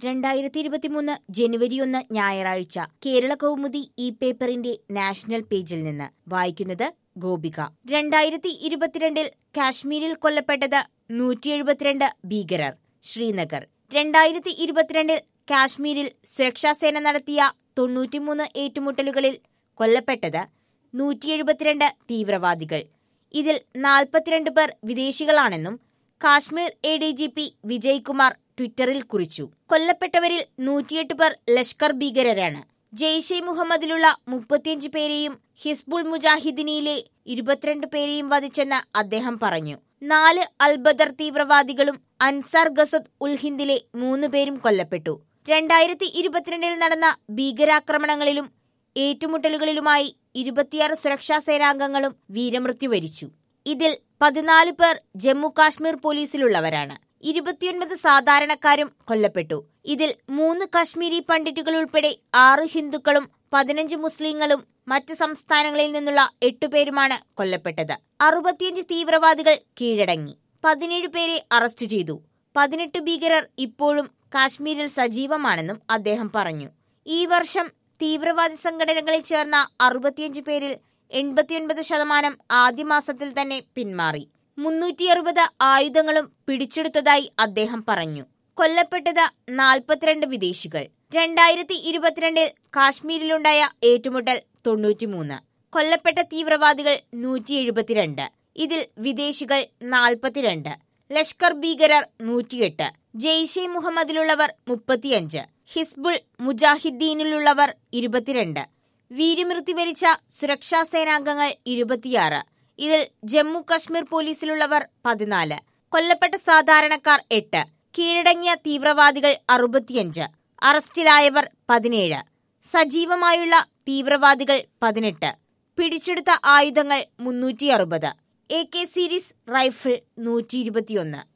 രണ്ടായിരത്തി ഇരുപത്തിമൂന്ന് ജനുവരി ഒന്ന് ഞായറാഴ്ച കേരള കൗമുദി ഈ പേപ്പറിന്റെ നാഷണൽ പേജിൽ നിന്ന് വായിക്കുന്നത് ഗോപിക രണ്ടായിരത്തി ഇരുപത്തിരണ്ടിൽ കാശ്മീരിൽ കൊല്ലപ്പെട്ടത് നൂറ്റി എഴുപത്തിരണ്ട് ഭീകരർ ശ്രീനഗർ രണ്ടായിരത്തി ഇരുപത്തിരണ്ടിൽ കാശ്മീരിൽ സുരക്ഷാസേന നടത്തിയ തൊണ്ണൂറ്റിമൂന്ന് ഏറ്റുമുട്ടലുകളിൽ കൊല്ലപ്പെട്ടത് നൂറ്റി എഴുപത്തിരണ്ട് തീവ്രവാദികൾ ഇതിൽ നാൽപ്പത്തിരണ്ട് പേർ വിദേശികളാണെന്നും Kashmir A D G P Vijay Kumar ട്വിറ്ററിൽ കുറിച്ചു കൊല്ലപ്പെട്ടവരിൽ നൂറ്റിയെട്ട് പേർ ലഷ്കർ ഭീകരരാണ് ജെയ്ഷെ മുഹമ്മദിലുള്ള മുപ്പത്തിയഞ്ച് പേരെയും ഹിസ്ബുൾ മുജാഹിദിനിയിലെ ഇരുപത്തിരണ്ട് പേരെയും വധിച്ചെന്ന് അദ്ദേഹം പറഞ്ഞു നാല് അൽബദർ തീവ്രവാദികളും അൻസാർ ഗസദ് ഉൽ ഹിന്ദിലെ മൂന്ന് പേരും കൊല്ലപ്പെട്ടു രണ്ടായിരത്തി ഇരുപത്തിരണ്ടിൽ നടന്ന ഭീകരാക്രമണങ്ങളിലും ഏറ്റുമുട്ടലുകളിലുമായി ഇരുപത്തിയാറ് സുരക്ഷാ സേനാംഗങ്ങളും വീരമൃത്യു വരിച്ചു ഇതിൽ പതിനാല് പേർ ജമ്മു കാശ്മീർ പോലീസിലുള്ളവരാണ് ഇരുപത്തിയൊൻപത് സാധാരണക്കാരും കൊല്ലപ്പെട്ടു ഇതിൽ മൂന്ന് കശ്മീരി പണ്ഡിറ്റുകൾ ഉൾപ്പെടെ ആറ് ഹിന്ദുക്കളും പതിനഞ്ച് മുസ്ലിങ്ങളും മറ്റ് സംസ്ഥാനങ്ങളിൽ നിന്നുള്ള എട്ടുപേരുമാണ് കൊല്ലപ്പെട്ടത് അറുപത്തിയഞ്ച് തീവ്രവാദികൾ കീഴടങ്ങി പതിനേഴ് പേരെ അറസ്റ്റ് ചെയ്തു പതിനെട്ട് ഭീകരർ ഇപ്പോഴും കാശ്മീരിൽ സജീവമാണെന്നും അദ്ദേഹം പറഞ്ഞു ഈ വർഷം തീവ്രവാദി സംഘടനകളിൽ ചേർന്ന അറുപത്തിയഞ്ച് പേരിൽ എൺപത്തിയൊൻപത് ശതമാനം ആദ്യ മാസത്തിൽ തന്നെ പിന്മാറി മുന്നൂറ്റി അറുപത് ആയുധങ്ങളും പിടിച്ചെടുത്തതായി അദ്ദേഹം പറഞ്ഞു കൊല്ലപ്പെട്ടത് നാൽപ്പത്തിരണ്ട് വിദേശികൾ രണ്ടായിരത്തി ഇരുപത്തിരണ്ടിൽ കാശ്മീരിലുണ്ടായ ഏറ്റുമുട്ടൽ തൊണ്ണൂറ്റിമൂന്ന് കൊല്ലപ്പെട്ട തീവ്രവാദികൾ നൂറ്റി എഴുപത്തിരണ്ട് ഇതിൽ വിദേശികൾ നാൽപ്പത്തിരണ്ട് ലഷ്കർ ഭീകരർ നൂറ്റിയെട്ട് ജെയ്ഷെ മുഹമ്മദിലുള്ളവർ മുപ്പത്തിയഞ്ച് ഹിസ്ബുൾ മുജാഹിദ്ദീനിലുള്ളവർ ഇരുപത്തിരണ്ട് വീരമൃത്യു വരിച്ച സുരക്ഷാ സേനാംഗങ്ങൾ ഇരുപത്തിയാറ് ഇതിൽ ജമ്മു കശ്മീർ പോലീസിലുള്ളവർ പതിനാല് കൊല്ലപ്പെട്ട സാധാരണക്കാർ എട്ട് കീഴടങ്ങിയ തീവ്രവാദികൾ അറുപത്തിയഞ്ച് അറസ്റ്റിലായവർ പതിനേഴ് സജീവമായുള്ള തീവ്രവാദികൾ പതിനെട്ട് പിടിച്ചെടുത്ത ആയുധങ്ങൾ മുന്നൂറ്റി അറുപത് എ കെ സീരീസ് റൈഫിൾ നൂറ്റി ഇരുപത്തിയൊന്ന്